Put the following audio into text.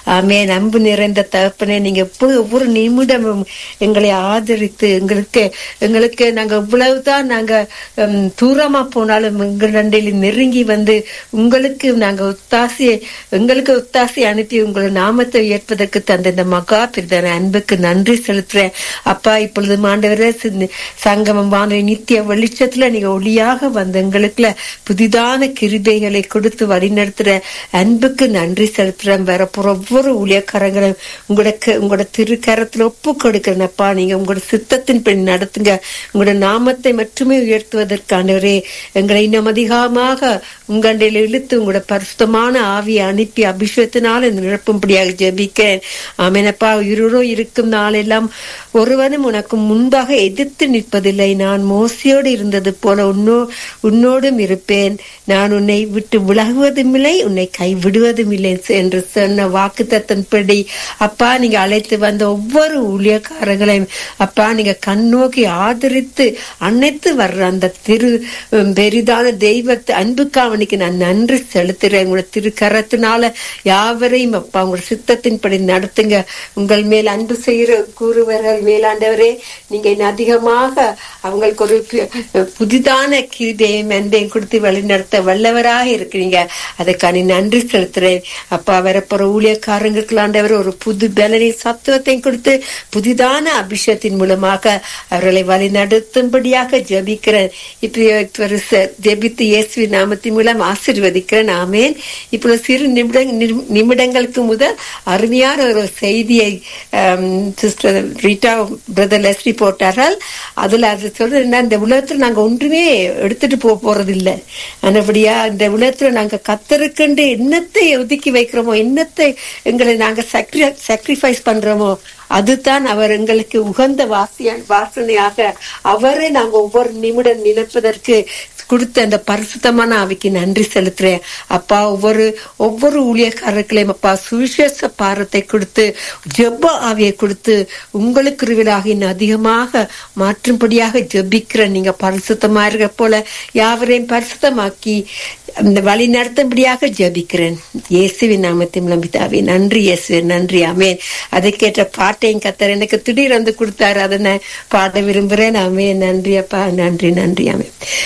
ஆமே அன்பு நிறைந்த தகப்பனே நீங்க எப்போ ஒவ்வொரு நிமிடமும் எங்களை ஆதரித்து எங்களுக்கு எங்களுக்கு நாங்க இவ்வளவுதான் நாங்க ஹம், தூரமா போனாலும் எங்கள் நண்டையில் நெருங்கி வந்து உங்களுக்கு நாங்க ஒத்தாசையை எங்களுக்கு ஒத்தாசை அனுப்பி உங்களை நாமத்தை உயர்ப்பதற்கு தந்த இந்த மகா பிரதான அன்புக்கு நன்றி செலுத்துறேன் அப்பா இப்பொழுது மாண்டவரே சிந்த- சங்கமம் வானொலி நித்திய வெளிச்சத்துல நீங்க ஒளியாக வந்த எங்களுக்குள்ள புதிதான கிருபைகளை கொடுத்து வழிநடத்துற அன்புக்கு நன்றி செலுத்துறேன் வரப்போற ஒவ்வொரு ஊழியக்காரங்களும் உங்களோட க- உங்களோட திருக்கரத்துல ஒப்பு கொடுக்கிறேனப்பா நீங்க உங்களோட சித்தத்தின் படி நடத்துங்க உங்களோட நாமத்தை மட்டுமே உயர்த்துவதற்கானவரே எங்களை இன்னும் அதிகமாக உங்கண்டையில் இழுத்து உங்களோட பரிசுத்தமான ஆவியை அனுப்பி அபிஷேகத்தினால நிரப்பும்படியாக ஜெபிக்கிறேன் ஆமேனப்பா உயிரோடு இருக்கும் நாளெல்லாம் ஒருவனும் உனக்கு முன்பாக எதிர்த்து நிற்பதில்லை நான் மோசையோடு இருந்தது போல உன்னோ உன்னோடும் இருப்பேன் நான் உன்னை விட்டு விலகுவதும் இல்லை உன்னை கைவிடுவதும் இல்லை என்று சொன்ன வாக்கு தத்தன்படி அப்பா நீங்க அழைத்து வந்த ஒவ்வொரு ஊழியக்காரங்களையும் அப்பா நீங்க கண்ணோக்கி ஆதரித்து அனைத்து வர்ற அந்த திரு உம், பெரிதான தெய்வத்தை அன்புக்காவனுக்கு நான் நன்றி செலுத்துறேன் உங்களோட திருக்கரத்தினால யாவரையும் அப்பா உங்களோட சித்தத்தின்படி நடத்துங்க உங்கள் மேல் அன்பு செய்கிற கூறுவர்கள் மேலாண்டவரே நீங்க இன்னும் அதிகமாக அவங்களுக்கு ஒரு பு- புதிதான கீதையும் அன்பையும் கொடுத்து வழிநடத்த வல்லவராக இருக்கிறீங்க அதுக்கான நன்றி செலுத்துறேன் அப்பா வரப்போற ஊழியக்காரங்களுக்கு ஆண்டவர் ஒரு புது பலனை சத்துவத்தையும் கொடுத்து புதிதான அபிஷேகத்தின் மூலமாக அவர்களை வழி நடத்தும்படியாக ஜெபிக்கிறேன் இப்ப ஒரு ச- ஜெபித்து இயேசுவின் நாமத்தின் மூலம் ஆசீர்வதிக்கிறேன் ஆமேன் இப்போ சிறு நிமிட நிமி- நிமிடங்களுக்கு முதல் அருமையான ஒரு செய்தியை சிஸ்டர் ரீட்டா பிரதர் லெஸ்லி போட்டார்கள் அதுல அது சொல்றது என்ன இந்த உலகத்துல நாங்க ஒன்றுமே எடுத்துட்டு போக போறது இல்ல ஆனபடியா இந்த உலகத்துல நாங்க கத்தருக்கண்டு என்னத்தை ஒதுக்கி வைக்கிறோமோ என்னத்தை எங்களை நாங்க சாக்ரிஃபைஸ் பண்றோமோ அதுதான் அவர் எங்களுக்கு உகந்த வாசிய வாசனையாக அவரை நாங்க ஒவ்வொரு நிமிடம் நினைப்பதற்கு கொடுத்த அந்த பரிசுத்தமான ஆவிக்கு நன்றி செலுத்துறேன் அப்பா ஒவ்வொரு ஒவ்வொரு ஊழியக்காரர்களையும் அப்பா சுவிசேஷ பாரத்தை கொடுத்து ஜெப ஆவியை கொடுத்து உங்களுக்கு இருவிலாக இன்னும் அதிகமாக மாற்றும்படியாக ஜெபிக்கிறேன் நீங்க பரிசுத்தமா இருக்க போல யாவரையும் பரிசுத்தமாக்கி அந்த வழி நடத்தும்படியாக ஜெபிக்கிறேன் இயேசுவின் நாமத்தின் நம்பிதாவே நன்றி இயேசுவே நன்றி ஆமேன் அதை கேட்ட பாட்டையும் கத்தர் எனக்கு திடீர் வந்து கொடுத்தாரு அதை நான் பாட விரும்புறேன் ஆமேன் நன்றி அப்பா நன்றி நன்றி ஆமேன்